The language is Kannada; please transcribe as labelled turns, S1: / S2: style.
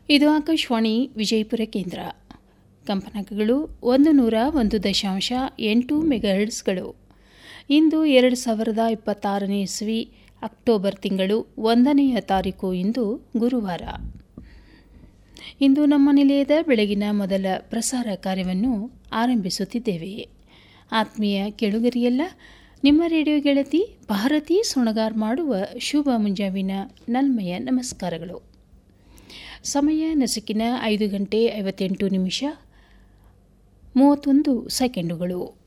S1: ಇದು ಆಕಾಶವಾಣಿ ವಿಜಯಪುರ ಕೇಂದ್ರ ಕಂಪನಾಂಕಗಳು ಒಂದು ನೂರ ಒಂದು ದಶಾಂಶ ಎಂಟು ಮೆಗಾಹೆರ್ಟ್ಸ್ಗಳು ಇಂದು ಎರಡು ಸಾವಿರದ ಇಪ್ಪತ್ತಾರನೇ ಇಸ್ವಿ ಅಕ್ಟೋಬರ್ ತಿಂಗಳು ಒಂದನೆಯ ತಾರೀಕು ಇಂದು ಗುರುವಾರ ಇಂದು ನಮ್ಮ ನಿಲಯದ ಬೆಳಗಿನ ಮೊದಲ ಪ್ರಸಾರ ಕಾರ್ಯವನ್ನು ಆರಂಭಿಸುತ್ತಿದ್ದೇವೆ ಆತ್ಮೀಯ ಕೆಳುಗರಿಯಲ್ಲ ನಿಮ್ಮ ರೇಡಿಯೋ ಗೆಳತಿ ಭಾರತಿ ಸೊಣಗಾರ್ ಮಾಡುವ ಶುಭ ಮುಂಜಾವಿನ ನಲ್ಮೆಯ ನಮಸ್ಕಾರಗಳು ಸಮಯ ನಸುಕಿನ ಐದು ಗಂಟೆ ಐವತ್ತೆಂಟು ನಿಮಿಷ ಮೂವತ್ತೊಂದು ಸೆಕೆಂಡುಗಳು